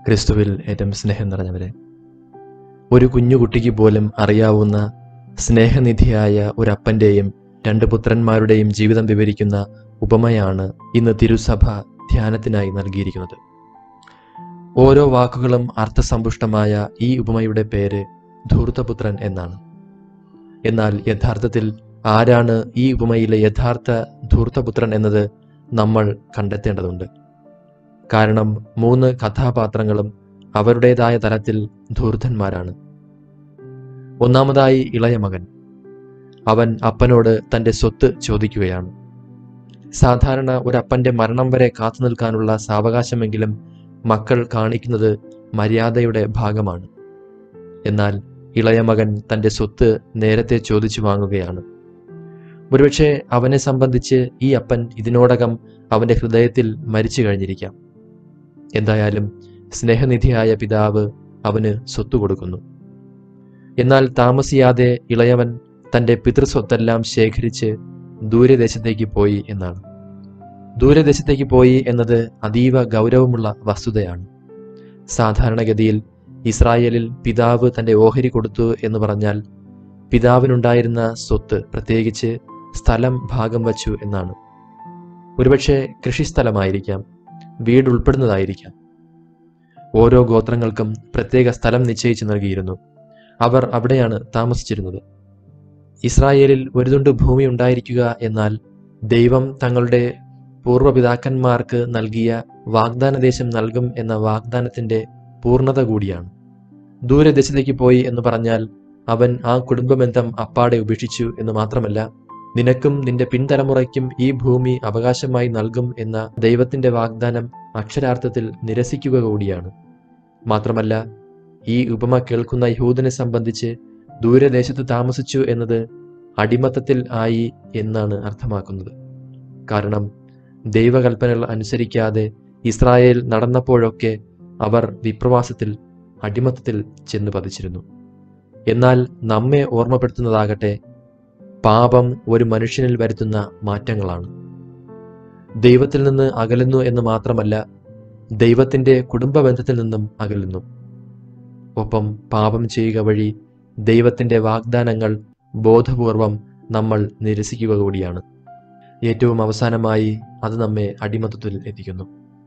ക്രിസ്തുവിൽ ഏറ്റവും സ്നേഹം നിറഞ്ഞവരെ ഒരു കുഞ്ഞു കുട്ടിക്ക് പോലും അറിയാവുന്ന സ്നേഹനിധിയായ ഒരപ്പൻ്റെയും രണ്ട് പുത്രന്മാരുടെയും ജീവിതം വിവരിക്കുന്ന ഉപമയാണ് ഇന്ന് തിരുസഭ ധ്യാനത്തിനായി നൽകിയിരിക്കുന്നത് ഓരോ വാക്കുകളും അർത്ഥസമ്പുഷ്ടമായ ഈ ഉപമയുടെ പേര് ധൂർത്തപുത്രൻ എന്നാണ് എന്നാൽ യഥാർത്ഥത്തിൽ ആരാണ് ഈ ഉപമയിലെ യഥാർത്ഥ ധൂർത്തപുത്രൻ എന്നത് നമ്മൾ കണ്ടെത്തേണ്ടതുണ്ട് കാരണം മൂന്ന് കഥാപാത്രങ്ങളും അവരുടേതായ തലത്തിൽ ധൂർത്തന്മാരാണ് ഒന്നാമതായി ഇളയ മകൻ അവൻ അപ്പനോട് തൻ്റെ സ്വത്ത് ചോദിക്കുകയാണ് സാധാരണ ഒരപ്പൻ്റെ മരണം വരെ കാത്തു നിൽക്കാനുള്ള സാവകാശമെങ്കിലും മക്കൾ കാണിക്കുന്നത് മര്യാദയുടെ ഭാഗമാണ് എന്നാൽ ഇളയ മകൻ തൻ്റെ സ്വത്ത് നേരത്തെ ചോദിച്ചു വാങ്ങുകയാണ് ഒരുപക്ഷെ അവനെ സംബന്ധിച്ച് ഈ അപ്പൻ ഇതിനോടകം അവൻ്റെ ഹൃദയത്തിൽ മരിച്ചു കഴിഞ്ഞിരിക്കാം എന്തായാലും സ്നേഹനിധിയായ പിതാവ് അവന് സ്വത്ത് കൊടുക്കുന്നു എന്നാൽ താമസിയാതെ ഇളയവൻ തൻ്റെ പിതൃസ്വത്തെല്ലാം ശേഖരിച്ച് ദൂരദേശത്തേക്ക് പോയി എന്നാണ് ദൂരദേശത്തേക്ക് പോയി എന്നത് അതീവ ഗൗരവമുള്ള വസ്തുതയാണ് സാധാരണഗതിയിൽ ഇസ്രായേലിൽ പിതാവ് തൻ്റെ ഓഹരി കൊടുത്തു എന്ന് പറഞ്ഞാൽ പിതാവിനുണ്ടായിരുന്ന സ്വത്ത് പ്രത്യേകിച്ച് സ്ഥലം ഭാഗം വച്ചു എന്നാണ് ഒരുപക്ഷെ കൃഷിസ്ഥലമായിരിക്കാം വീട് ഉൾപ്പെടുന്നതായിരിക്കാം ഓരോ ഗോത്രങ്ങൾക്കും പ്രത്യേക സ്ഥലം നിശ്ചയിച്ചു നൽകിയിരുന്നു അവർ അവിടെയാണ് താമസിച്ചിരുന്നത് ഇസ്രായേലിൽ ഒരു തുണ്ട് ഭൂമി ഉണ്ടായിരിക്കുക എന്നാൽ ദൈവം തങ്ങളുടെ പൂർവ്വപിതാക്കന്മാർക്ക് നൽകിയ വാഗ്ദാന ദേശം നൽകും എന്ന വാഗ്ദാനത്തിന്റെ പൂർണ്ണത കൂടിയാണ് ദൂരദേശത്തേക്ക് പോയി എന്ന് പറഞ്ഞാൽ അവൻ ആ കുടുംബബന്ധം അപ്പാടെ ഉപേക്ഷിച്ചു എന്ന് മാത്രമല്ല നിനക്കും നിന്റെ പിൻതലമുറയ്ക്കും ഈ ഭൂമി അവകാശമായി നൽകും എന്ന ദൈവത്തിന്റെ വാഗ്ദാനം അക്ഷരാർത്ഥത്തിൽ നിരസിക്കുക കൂടിയാണ് മാത്രമല്ല ഈ ഉപമ കേൾക്കുന്ന യഹൂദനെ സംബന്ധിച്ച് ദൂരദേശത്ത് താമസിച്ചു എന്നത് അടിമത്തത്തിൽ ആയി എന്നാണ് അർത്ഥമാക്കുന്നത് കാരണം ദൈവകൽപ്പനകൾ അനുസരിക്കാതെ ഇസ്രായേൽ നടന്നപ്പോഴൊക്കെ അവർ വിപ്രവാസത്തിൽ അടിമത്തത്തിൽ ചെന്ന് പതിച്ചിരുന്നു എന്നാൽ നമ്മെ ഓർമ്മപ്പെടുത്തുന്നതാകട്ടെ പാപം ഒരു മനുഷ്യനിൽ വരുത്തുന്ന മാറ്റങ്ങളാണ് ദൈവത്തിൽ നിന്ന് അകലുന്നു എന്ന് മാത്രമല്ല ദൈവത്തിന്റെ കുടുംബ ബന്ധത്തിൽ നിന്നും അകലുന്നു ഒപ്പം പാപം ചെയ്യുക വഴി ദൈവത്തിന്റെ വാഗ്ദാനങ്ങൾ ബോധപൂർവം നമ്മൾ നിരസിക്കുക കൂടിയാണ് ഏറ്റവും അവസാനമായി അത് നമ്മെ അടിമത്തത്തിൽ എത്തിക്കുന്നു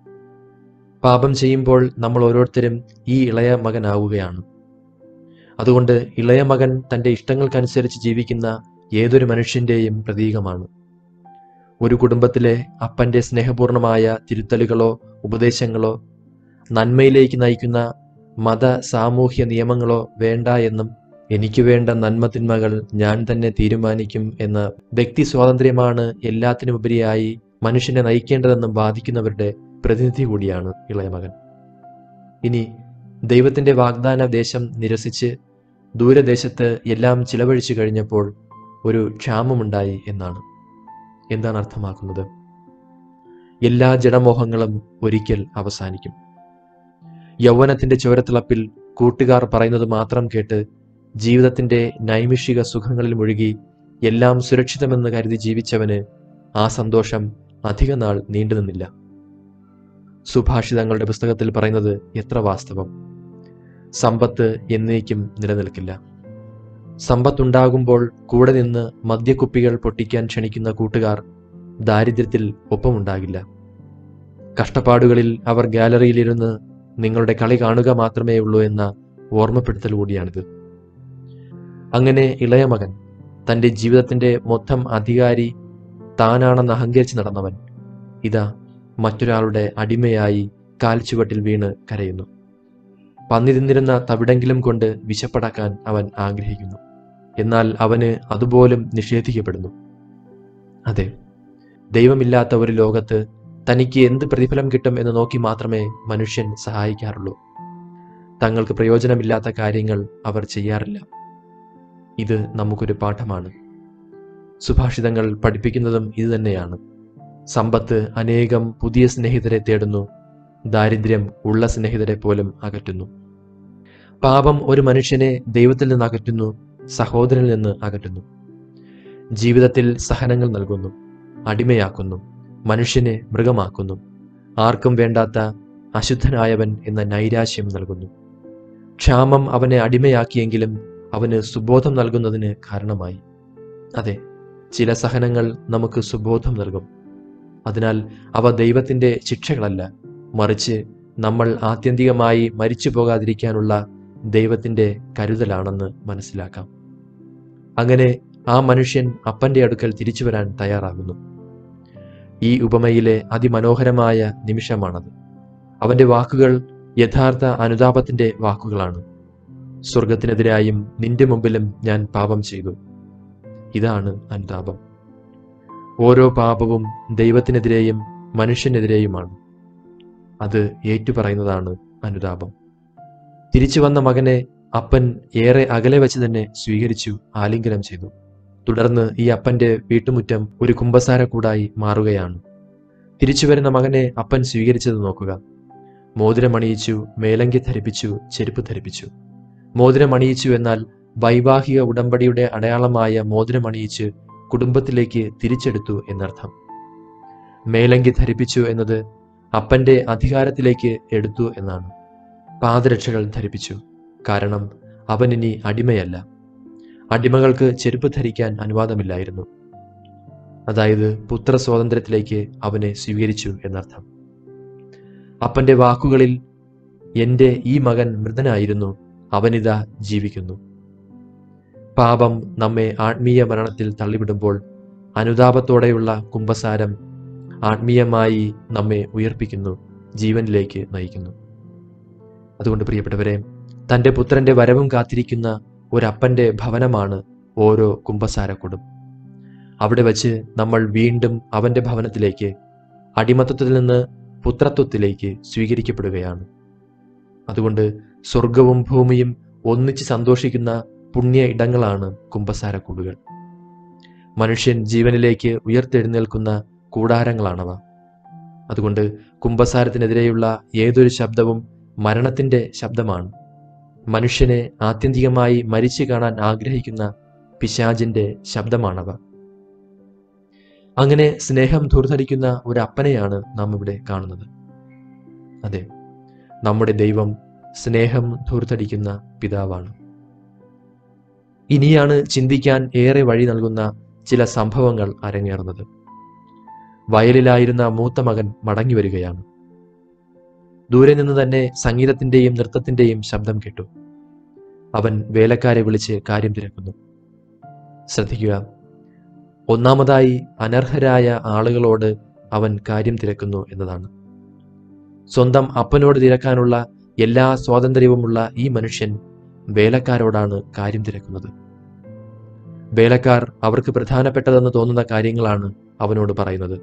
പാപം ചെയ്യുമ്പോൾ നമ്മൾ ഓരോരുത്തരും ഈ ഇളയ മകനാവുകയാണ് അതുകൊണ്ട് ഇളയ മകൻ തൻ്റെ ഇഷ്ടങ്ങൾക്കനുസരിച്ച് ജീവിക്കുന്ന ഏതൊരു മനുഷ്യന്റെയും പ്രതീകമാണ് ഒരു കുടുംബത്തിലെ അപ്പന്റെ സ്നേഹപൂർണമായ തിരുത്തലുകളോ ഉപദേശങ്ങളോ നന്മയിലേക്ക് നയിക്കുന്ന മത സാമൂഹ്യ നിയമങ്ങളോ വേണ്ട എന്നും എനിക്ക് വേണ്ട നന്മതിന്മകൾ ഞാൻ തന്നെ തീരുമാനിക്കും എന്ന വ്യക്തി സ്വാതന്ത്ര്യമാണ് എല്ലാത്തിനുപരിയായി മനുഷ്യനെ നയിക്കേണ്ടതെന്നും വാദിക്കുന്നവരുടെ പ്രതിനിധി കൂടിയാണ് ഇളയമകൻ ഇനി ദൈവത്തിന്റെ വാഗ്ദാന ദേശം നിരസിച്ച് ദൂരദേശത്ത് എല്ലാം ചിലവഴിച്ചു കഴിഞ്ഞപ്പോൾ ഒരു ക്ഷാമമുണ്ടായി എന്നാണ് എന്താണ് അർത്ഥമാക്കുന്നത് എല്ലാ ജഡമോഹങ്ങളും ഒരിക്കൽ അവസാനിക്കും യൗവനത്തിന്റെ ചോരത്തിളപ്പിൽ കൂട്ടുകാർ പറയുന്നത് മാത്രം കേട്ട് ജീവിതത്തിന്റെ നൈമിഷിക സുഖങ്ങളിൽ മുഴുകി എല്ലാം സുരക്ഷിതമെന്ന് കരുതി ജീവിച്ചവന് ആ സന്തോഷം അധിക നാൾ നീണ്ടുനിന്നില്ല സുഭാഷിതങ്ങളുടെ പുസ്തകത്തിൽ പറയുന്നത് എത്ര വാസ്തവം സമ്പത്ത് എന്നേക്കും നിലനിൽക്കില്ല സമ്പത്തുണ്ടാകുമ്പോൾ കൂടെ നിന്ന് മദ്യക്കുപ്പികൾ പൊട്ടിക്കാൻ ക്ഷണിക്കുന്ന കൂട്ടുകാർ ദാരിദ്ര്യത്തിൽ ഒപ്പമുണ്ടാകില്ല കഷ്ടപ്പാടുകളിൽ അവർ ഗാലറിയിലിരുന്ന് നിങ്ങളുടെ കളി കാണുക മാത്രമേ ഉള്ളൂ എന്ന ഓർമ്മപ്പെടുത്തൽ കൂടിയാണിത് അങ്ങനെ ഇളയ മകൻ തൻ്റെ ജീവിതത്തിന്റെ മൊത്തം അധികാരി താനാണെന്ന് അഹങ്കരിച്ച് നടന്നവൻ ഇതാ മറ്റൊരാളുടെ അടിമയായി കാൽച്ചുവട്ടിൽ വീണ് കരയുന്നു പന്നി തിന്നിരുന്ന തവിടെങ്കിലും കൊണ്ട് വിശപ്പടക്കാൻ അവൻ ആഗ്രഹിക്കുന്നു എന്നാൽ അവന് അതുപോലും നിഷേധിക്കപ്പെടുന്നു അതെ ദൈവമില്ലാത്ത ഒരു ലോകത്ത് തനിക്ക് എന്ത് പ്രതിഫലം കിട്ടും എന്ന് നോക്കി മാത്രമേ മനുഷ്യൻ സഹായിക്കാറുള്ളൂ തങ്ങൾക്ക് പ്രയോജനമില്ലാത്ത കാര്യങ്ങൾ അവർ ചെയ്യാറില്ല ഇത് നമുക്കൊരു പാഠമാണ് സുഭാഷിതങ്ങൾ പഠിപ്പിക്കുന്നതും ഇതുതന്നെയാണ് സമ്പത്ത് അനേകം പുതിയ സ്നേഹിതരെ തേടുന്നു ദാരിദ്ര്യം ഉള്ള സ്നേഹിതരെ പോലും അകറ്റുന്നു പാപം ഒരു മനുഷ്യനെ ദൈവത്തിൽ നിന്ന് അകറ്റുന്നു സഹോദരനിൽ നിന്ന് അകറ്റുന്നു ജീവിതത്തിൽ സഹനങ്ങൾ നൽകുന്നു അടിമയാക്കുന്നു മനുഷ്യനെ മൃഗമാക്കുന്നു ആർക്കും വേണ്ടാത്ത അശുദ്ധനായവൻ എന്ന നൈരാശ്യം നൽകുന്നു ക്ഷാമം അവനെ അടിമയാക്കിയെങ്കിലും അവന് സുബോധം നൽകുന്നതിന് കാരണമായി അതെ ചില സഹനങ്ങൾ നമുക്ക് സുബോധം നൽകും അതിനാൽ അവ ദൈവത്തിൻ്റെ ശിക്ഷകളല്ല മറിച്ച് നമ്മൾ ആത്യന്തികമായി മരിച്ചു പോകാതിരിക്കാനുള്ള ദൈവത്തിൻ്റെ കരുതലാണെന്ന് മനസ്സിലാക്കാം അങ്ങനെ ആ മനുഷ്യൻ അപ്പൻ്റെ അടുക്കൽ തിരിച്ചു വരാൻ തയ്യാറാകുന്നു ഈ ഉപമയിലെ അതിമനോഹരമായ നിമിഷമാണത് അവന്റെ വാക്കുകൾ യഥാർത്ഥ അനുതാപത്തിന്റെ വാക്കുകളാണ് സ്വർഗത്തിനെതിരായും നിന്റെ മുമ്പിലും ഞാൻ പാപം ചെയ്തു ഇതാണ് അനുതാപം ഓരോ പാപവും ദൈവത്തിനെതിരെയും മനുഷ്യനെതിരെയുമാണ് അത് ഏറ്റുപറയുന്നതാണ് അനുതാപം തിരിച്ചു വന്ന മകനെ അപ്പൻ ഏറെ അകലെ വെച്ച് തന്നെ സ്വീകരിച്ചു ആലിംഗനം ചെയ്തു തുടർന്ന് ഈ അപ്പന്റെ വീട്ടുമുറ്റം ഒരു കുമ്പസാരക്കൂടായി മാറുകയാണ് തിരിച്ചു വരുന്ന മകനെ അപ്പൻ സ്വീകരിച്ചത് നോക്കുക മോതിരമണിയിച്ചു മേലങ്കി ധരിപ്പിച്ചു ചെരുപ്പ് ധരിപ്പിച്ചു മോതിരമണിയിച്ചു എന്നാൽ വൈവാഹിക ഉടമ്പടിയുടെ അടയാളമായ മോതിരമണിയിച്ച് കുടുംബത്തിലേക്ക് തിരിച്ചെടുത്തു എന്നർത്ഥം മേലങ്കി ധരിപ്പിച്ചു എന്നത് അപ്പന്റെ അധികാരത്തിലേക്ക് എടുത്തു എന്നാണ് പാദരക്ഷകൾ ധരിപ്പിച്ചു കാരണം അവൻ ഇനി അടിമയല്ല അടിമകൾക്ക് ചെരുപ്പ് ധരിക്കാൻ അനുവാദമില്ലായിരുന്നു അതായത് പുത്ര സ്വാതന്ത്ര്യത്തിലേക്ക് അവനെ സ്വീകരിച്ചു എന്നർത്ഥം അപ്പന്റെ വാക്കുകളിൽ എന്റെ ഈ മകൻ മൃതനായിരുന്നു അവനിതാ ജീവിക്കുന്നു പാപം നമ്മെ ആത്മീയ മരണത്തിൽ തള്ളിവിടുമ്പോൾ അനുതാപത്തോടെയുള്ള കുംഭസാരം ആത്മീയമായി നമ്മെ ഉയർപ്പിക്കുന്നു ജീവനിലേക്ക് നയിക്കുന്നു അതുകൊണ്ട് പ്രിയപ്പെട്ടവരെ തൻ്റെ പുത്രന്റെ വരവും കാത്തിരിക്കുന്ന ഒരപ്പന്റെ ഭവനമാണ് ഓരോ കുംഭസാരക്കൊടും അവിടെ വച്ച് നമ്മൾ വീണ്ടും അവന്റെ ഭവനത്തിലേക്ക് അടിമത്തത്തിൽ നിന്ന് പുത്രത്വത്തിലേക്ക് സ്വീകരിക്കപ്പെടുകയാണ് അതുകൊണ്ട് സ്വർഗവും ഭൂമിയും ഒന്നിച്ച് സന്തോഷിക്കുന്ന പുണ്യ ഇടങ്ങളാണ് കുംഭസാരക്കൂടുകൾ മനുഷ്യൻ ജീവനിലേക്ക് ഉയർത്തെഴുന്നേൽക്കുന്ന കൂടാരങ്ങളാണവ അതുകൊണ്ട് കുംഭസാരത്തിനെതിരെയുള്ള ഏതൊരു ശബ്ദവും മരണത്തിന്റെ ശബ്ദമാണ് മനുഷ്യനെ ആത്യന്തികമായി മരിച്ചു കാണാൻ ആഗ്രഹിക്കുന്ന പിശാജിന്റെ ശബ്ദമാണവ അങ്ങനെ സ്നേഹം ധൂർധരിക്കുന്ന ഒരു അപ്പനെയാണ് നാം ഇവിടെ കാണുന്നത് അതെ നമ്മുടെ ദൈവം സ്നേഹം ധൂർത്തടിക്കുന്ന പിതാവാണ് ഇനിയാണ് ചിന്തിക്കാൻ ഏറെ വഴി നൽകുന്ന ചില സംഭവങ്ങൾ അരങ്ങേറുന്നത് വയലിലായിരുന്ന മൂത്ത മകൻ മടങ്ങി വരികയാണ് ദൂരെ നിന്ന് തന്നെ സംഗീതത്തിന്റെയും നൃത്തത്തിന്റെയും ശബ്ദം കേട്ടു അവൻ വേലക്കാരെ വിളിച്ച് കാര്യം തിരക്കുന്നു ശ്രദ്ധിക്കുക ഒന്നാമതായി അനർഹരായ ആളുകളോട് അവൻ കാര്യം തിരക്കുന്നു എന്നതാണ് സ്വന്തം അപ്പനോട് തിരക്കാനുള്ള എല്ലാ സ്വാതന്ത്ര്യവുമുള്ള ഈ മനുഷ്യൻ വേലക്കാരോടാണ് കാര്യം തിരക്കുന്നത് വേലക്കാർ അവർക്ക് പ്രധാനപ്പെട്ടതെന്ന് തോന്നുന്ന കാര്യങ്ങളാണ് അവനോട് പറയുന്നത്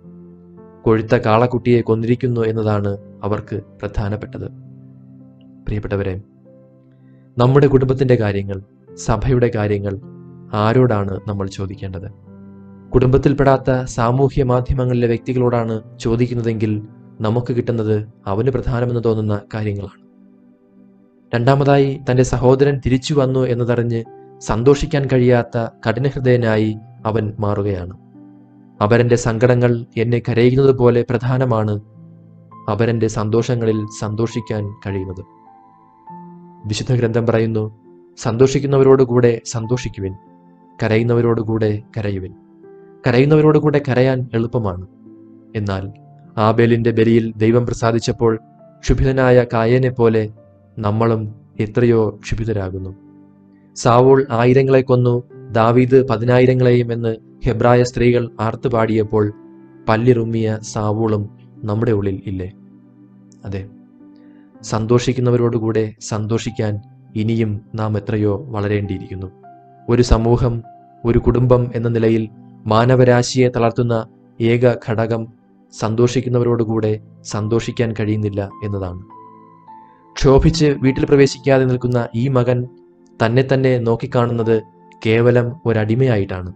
കൊഴുത്ത കാളക്കുട്ടിയെ കൊന്നിരിക്കുന്നു എന്നതാണ് അവർക്ക് പ്രധാനപ്പെട്ടത് പ്രിയപ്പെട്ടവരെ നമ്മുടെ കുടുംബത്തിന്റെ കാര്യങ്ങൾ സഭയുടെ കാര്യങ്ങൾ ആരോടാണ് നമ്മൾ ചോദിക്കേണ്ടത് കുടുംബത്തിൽപ്പെടാത്ത സാമൂഹ്യ മാധ്യമങ്ങളിലെ വ്യക്തികളോടാണ് ചോദിക്കുന്നതെങ്കിൽ നമുക്ക് കിട്ടുന്നത് അവന് പ്രധാനമെന്ന് തോന്നുന്ന കാര്യങ്ങളാണ് രണ്ടാമതായി തന്റെ സഹോദരൻ തിരിച്ചു വന്നു എന്നതറിഞ്ഞ് സന്തോഷിക്കാൻ കഴിയാത്ത കഠിനഹൃദയനായി അവൻ മാറുകയാണ് അവരന്റെ സങ്കടങ്ങൾ എന്നെ കരയുന്നത് പോലെ പ്രധാനമാണ് അവരന്റെ സന്തോഷങ്ങളിൽ സന്തോഷിക്കാൻ കഴിയുന്നത് വിശുദ്ധ ഗ്രന്ഥം പറയുന്നു സന്തോഷിക്കുന്നവരോടുകൂടെ സന്തോഷിക്കുവിൻ കരയുന്നവരോടുകൂടെ കരയുവിൻ കരയുന്നവരോടുകൂടെ കരയാൻ എളുപ്പമാണ് എന്നാൽ ആബേലിന്റെ ബലിയിൽ ദൈവം പ്രസാദിച്ചപ്പോൾ ക്ഷുഭിതനായ കായനെ പോലെ നമ്മളും എത്രയോ ക്ഷുഭിതരാകുന്നു സാവൂൾ ആയിരങ്ങളെ കൊന്നു ദാവീദ് പതിനായിരങ്ങളെയും എന്ന് ഹെബ്രായ സ്ത്രീകൾ ആർത്തുപാടിയപ്പോൾ പല്ലിറുമ്മിയ സാവൂളും നമ്മുടെ ഉള്ളിൽ ഇല്ലേ അതെ സന്തോഷിക്കുന്നവരോടുകൂടെ സന്തോഷിക്കാൻ ഇനിയും നാം എത്രയോ വളരേണ്ടിയിരിക്കുന്നു ഒരു സമൂഹം ഒരു കുടുംബം എന്ന നിലയിൽ മാനവരാശിയെ തളർത്തുന്ന ഏക ഘടകം സന്തോഷിക്കുന്നവരോടുകൂടെ സന്തോഷിക്കാൻ കഴിയുന്നില്ല എന്നതാണ് ക്ഷോഭിച്ച് വീട്ടിൽ പ്രവേശിക്കാതെ നിൽക്കുന്ന ഈ മകൻ തന്നെ തന്നെ നോക്കിക്കാണുന്നത് കേവലം ഒരടിമയായിട്ടാണ്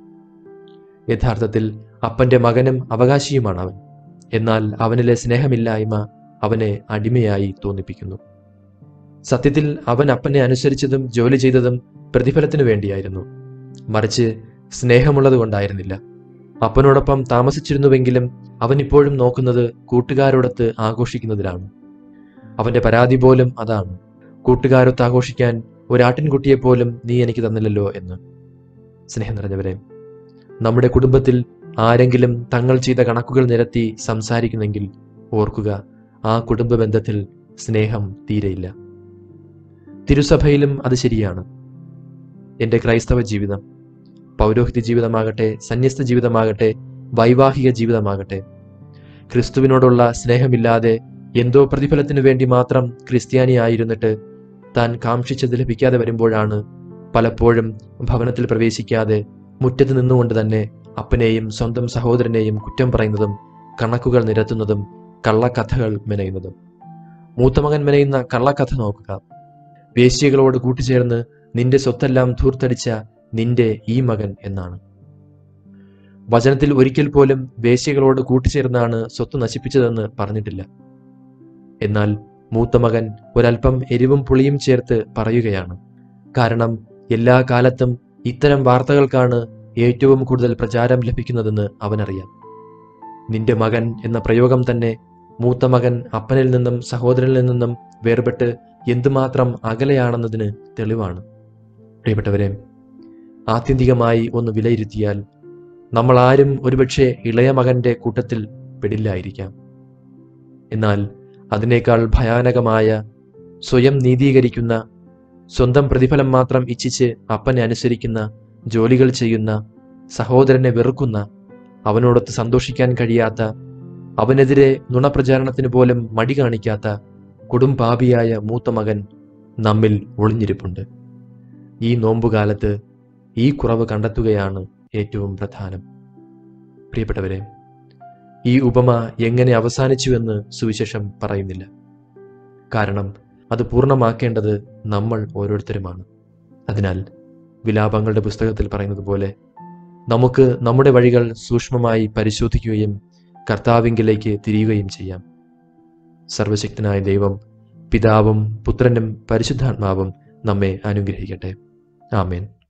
യഥാർത്ഥത്തിൽ അപ്പന്റെ മകനും അവകാശിയുമാണ് അവൻ എന്നാൽ അവനിലെ സ്നേഹമില്ലായ്മ അവനെ അടിമയായി തോന്നിപ്പിക്കുന്നു സത്യത്തിൽ അവൻ അപ്പനെ അനുസരിച്ചതും ജോലി ചെയ്തതും പ്രതിഫലത്തിനു വേണ്ടിയായിരുന്നു മറിച്ച് സ്നേഹമുള്ളത് കൊണ്ടായിരുന്നില്ല അപ്പനോടൊപ്പം താമസിച്ചിരുന്നുവെങ്കിലും അവൻ ഇപ്പോഴും നോക്കുന്നത് കൂട്ടുകാരോടൊത്ത് ആഘോഷിക്കുന്നതിലാണ് അവന്റെ പരാതി പോലും അതാണ് കൂട്ടുകാരൊത്ത് ആഘോഷിക്കാൻ ഒരാട്ടിൻകുട്ടിയെ പോലും നീ എനിക്ക് തന്നില്ലല്ലോ എന്ന് സ്നേഹം നിറഞ്ഞവരെ നമ്മുടെ കുടുംബത്തിൽ ആരെങ്കിലും തങ്ങൾ ചെയ്ത കണക്കുകൾ നിരത്തി സംസാരിക്കുന്നെങ്കിൽ ഓർക്കുക ആ കുടുംബ ബന്ധത്തിൽ സ്നേഹം തീരെയില്ല തിരുസഭയിലും അത് ശരിയാണ് എൻ്റെ ക്രൈസ്തവ ജീവിതം പൗരോഹിത്യ ജീവിതമാകട്ടെ സന്യസ്ത ജീവിതമാകട്ടെ വൈവാഹിക ജീവിതമാകട്ടെ ക്രിസ്തുവിനോടുള്ള സ്നേഹമില്ലാതെ എന്തോ പ്രതിഫലത്തിനു വേണ്ടി മാത്രം ക്രിസ്ത്യാനിയായിരുന്നിട്ട് താൻ കാക്ഷിച്ചത് ലഭിക്കാതെ വരുമ്പോഴാണ് പലപ്പോഴും ഭവനത്തിൽ പ്രവേശിക്കാതെ മുറ്റത്ത് നിന്നുകൊണ്ട് തന്നെ അപ്പനെയും സ്വന്തം സഹോദരനെയും കുറ്റം പറയുന്നതും കണക്കുകൾ നിരത്തുന്നതും കള്ളക്കഥകൾ മെനയുന്നതും മൂത്തമകൻ മെനയുന്ന കള്ളക്കഥ നോക്കുക വേശ്യകളോട് കൂട്ടിച്ചേർന്ന് നിന്റെ സ്വത്തെല്ലാം ധൂർത്തടിച്ച നിന്റെ ഈ മകൻ എന്നാണ് വചനത്തിൽ ഒരിക്കൽ പോലും വേശ്യകളോട് കൂട്ടിച്ചേർന്നാണ് സ്വത്ത് നശിപ്പിച്ചതെന്ന് പറഞ്ഞിട്ടില്ല എന്നാൽ മൂത്ത മകൻ ഒരൽപ്പം എരിവും പുളിയും ചേർത്ത് പറയുകയാണ് കാരണം എല്ലാ കാലത്തും ഇത്തരം വാർത്തകൾക്കാണ് ഏറ്റവും കൂടുതൽ പ്രചാരം ലഭിക്കുന്നതെന്ന് അവനറിയാം നിന്റെ മകൻ എന്ന പ്രയോഗം തന്നെ മൂത്ത മകൻ അപ്പനിൽ നിന്നും സഹോദരനിൽ നിന്നും വേർപെട്ട് എന്തുമാത്രം അകലെയാണെന്നതിന് തെളിവാണ് പ്രിയപ്പെട്ടവരെ ആത്യന്തികമായി ഒന്ന് വിലയിരുത്തിയാൽ നമ്മൾ ആരും ഒരുപക്ഷെ ഇളയ മകന്റെ കൂട്ടത്തിൽ പെടില്ലായിരിക്കാം എന്നാൽ അതിനേക്കാൾ ഭയാനകമായ സ്വയം നീതീകരിക്കുന്ന സ്വന്തം പ്രതിഫലം മാത്രം ഇച്ഛിച്ച് അപ്പനെ അനുസരിക്കുന്ന ജോലികൾ ചെയ്യുന്ന സഹോദരനെ വെറുക്കുന്ന അവനോടൊത്ത് സന്തോഷിക്കാൻ കഴിയാത്ത അവനെതിരെ നുണപ്രചാരണത്തിന് പോലും മടി കാണിക്കാത്ത കൊടും പാപിയായ മൂത്ത മകൻ നമ്മിൽ ഒളിഞ്ഞിരിപ്പുണ്ട് ഈ നോമ്പുകാലത്ത് ഈ കുറവ് കണ്ടെത്തുകയാണ് ഏറ്റവും പ്രധാനം പ്രിയപ്പെട്ടവരെ ഈ ഉപമ എങ്ങനെ അവസാനിച്ചുവെന്ന് സുവിശേഷം പറയുന്നില്ല കാരണം അത് പൂർണ്ണമാക്കേണ്ടത് നമ്മൾ ഓരോരുത്തരുമാണ് അതിനാൽ വിലാപങ്ങളുടെ പുസ്തകത്തിൽ പറയുന്നത് പോലെ നമുക്ക് നമ്മുടെ വഴികൾ സൂക്ഷ്മമായി പരിശോധിക്കുകയും കർത്താവിങ്കിലേക്ക് തിരിയുകയും ചെയ്യാം സർവശക്തനായ ദൈവം പിതാവും പുത്രനും പരിശുദ്ധാത്മാവും നമ്മെ അനുഗ്രഹിക്കട്ടെ ആമേൻ